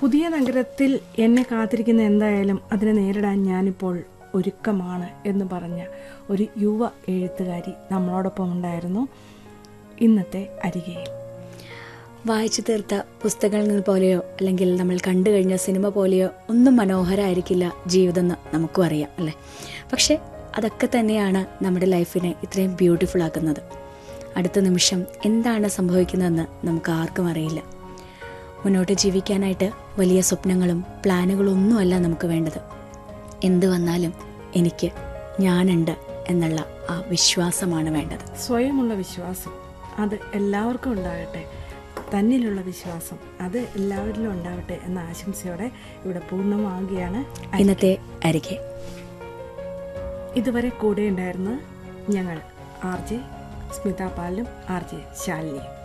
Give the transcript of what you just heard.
പുതിയ നഗരത്തിൽ എന്നെ കാത്തിരിക്കുന്ന എന്തായാലും അതിനെ നേരിടാൻ ഞാനിപ്പോൾ ഒരുക്കമാണ് എന്ന് പറഞ്ഞ ഒരു യുവ എഴുത്തുകാരി നമ്മളോടൊപ്പം ഉണ്ടായിരുന്നു ഇന്നത്തെ അരികയിൽ വായിച്ചു തീർത്ത പുസ്തകങ്ങൾ പോലെയോ അല്ലെങ്കിൽ നമ്മൾ കണ്ടു കഴിഞ്ഞ സിനിമ പോലെയോ ഒന്നും മനോഹരമായിരിക്കില്ല ജീവിതം എന്ന് നമുക്കും അറിയാം അല്ലേ പക്ഷെ അതൊക്കെ തന്നെയാണ് നമ്മുടെ ലൈഫിനെ ഇത്രയും ബ്യൂട്ടിഫുൾ ആക്കുന്നത് അടുത്ത നിമിഷം എന്താണ് സംഭവിക്കുന്നതെന്ന് നമുക്ക് ആർക്കും അറിയില്ല മുന്നോട്ട് ജീവിക്കാനായിട്ട് വലിയ സ്വപ്നങ്ങളും പ്ലാനുകളും ഒന്നുമല്ല നമുക്ക് വേണ്ടത് എന്ത് വന്നാലും എനിക്ക് ഞാനുണ്ട് എന്നുള്ള ആ വിശ്വാസമാണ് വേണ്ടത് സ്വയമുള്ള വിശ്വാസം അത് എല്ലാവർക്കും ഉണ്ടാകട്ടെ തന്നിലുള്ള വിശ്വാസം അത് എല്ലാവരിലും ഉണ്ടാവട്ടെ എന്ന ആശംസയോടെ ഇവിടെ പൂർണ്ണമാവുകയാണ് ഇന്നത്തെ അരികെ ഇതുവരെ കൂടെ ഉണ്ടായിരുന്നത് ഞങ്ങൾ ആർ ജെ സ്മിത പാലും ആർ ജെ ശാലിനിയും